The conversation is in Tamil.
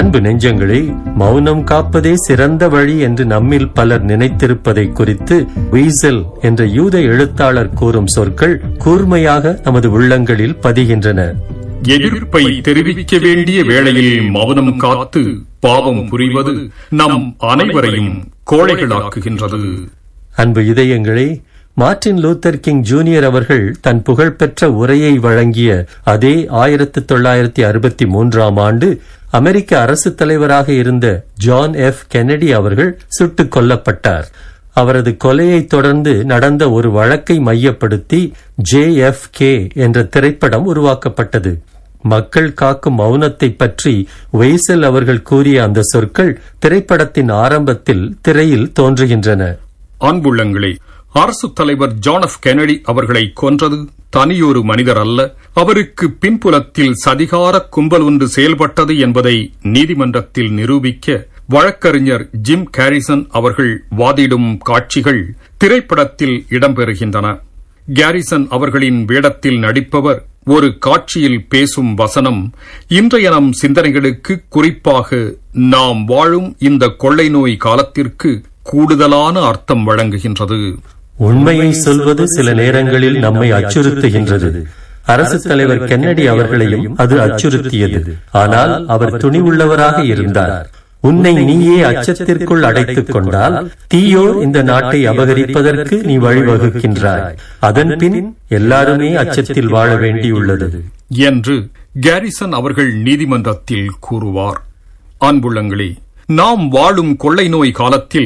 அன்பு நெஞ்சங்களே மௌனம் காப்பதே சிறந்த வழி என்று நம்மில் பலர் நினைத்திருப்பதை குறித்து வீசல் என்ற யூத எழுத்தாளர் கூறும் சொற்கள் கூர்மையாக நமது உள்ளங்களில் பதிகின்றன எதிர்ப்பை தெரிவிக்க வேண்டிய வேளையில் மௌனம் காத்து பாவம் புரிவது நம் அனைவரையும் கோழைகளாக்குகின்றது அன்பு இதயங்களே மார்ட்டின் லூத்தர் கிங் ஜூனியர் அவர்கள் தன் புகழ்பெற்ற உரையை வழங்கிய அதே ஆயிரத்து தொள்ளாயிரத்தி அறுபத்தி மூன்றாம் ஆண்டு அமெரிக்க அரசு தலைவராக இருந்த ஜான் எஃப் கென்னடி அவர்கள் சுட்டுக் கொல்லப்பட்டார் அவரது கொலையை தொடர்ந்து நடந்த ஒரு வழக்கை மையப்படுத்தி ஜே எஃப் கே என்ற திரைப்படம் உருவாக்கப்பட்டது மக்கள் காக்கும் மௌனத்தை பற்றி வெய்சல் அவர்கள் கூறிய அந்த சொற்கள் திரைப்படத்தின் ஆரம்பத்தில் திரையில் தோன்றுகின்றன அன்புள்ளங்களே அரசு தலைவர் ஜான் எஃப் கெனடி அவர்களை கொன்றது தனியொரு மனிதர் அல்ல அவருக்கு பின்புலத்தில் சதிகார கும்பல் ஒன்று செயல்பட்டது என்பதை நீதிமன்றத்தில் நிரூபிக்க வழக்கறிஞர் ஜிம் கேரிசன் அவர்கள் வாதிடும் காட்சிகள் திரைப்படத்தில் இடம்பெறுகின்றன கேரிசன் அவர்களின் வேடத்தில் நடிப்பவர் ஒரு காட்சியில் பேசும் வசனம் இன்றைய நம் சிந்தனைகளுக்கு குறிப்பாக நாம் வாழும் இந்த கொள்ளை நோய் காலத்திற்கு கூடுதலான அர்த்தம் வழங்குகின்றது உண்மையை சொல்வது சில நேரங்களில் நம்மை அச்சுறுத்துகின்றது அரசு தலைவர் கென்னடி அவர்களையும் அது அச்சுறுத்தியது ஆனால் அவர் துணிவுள்ளவராக இருந்தார் உன்னை நீயே அச்சத்திற்குள் அடைத்துக் கொண்டால் தீயோர் இந்த நாட்டை அபகரிப்பதற்கு நீ வழிவகுக்கின்றாய் அதன் பின் எல்லாருமே அச்சத்தில் வாழ வேண்டியுள்ளது என்று கேரிசன் அவர்கள் நீதிமன்றத்தில் கூறுவார் அன்புள்ளங்களே நாம் வாழும் கொள்ளை நோய் காலத்தில்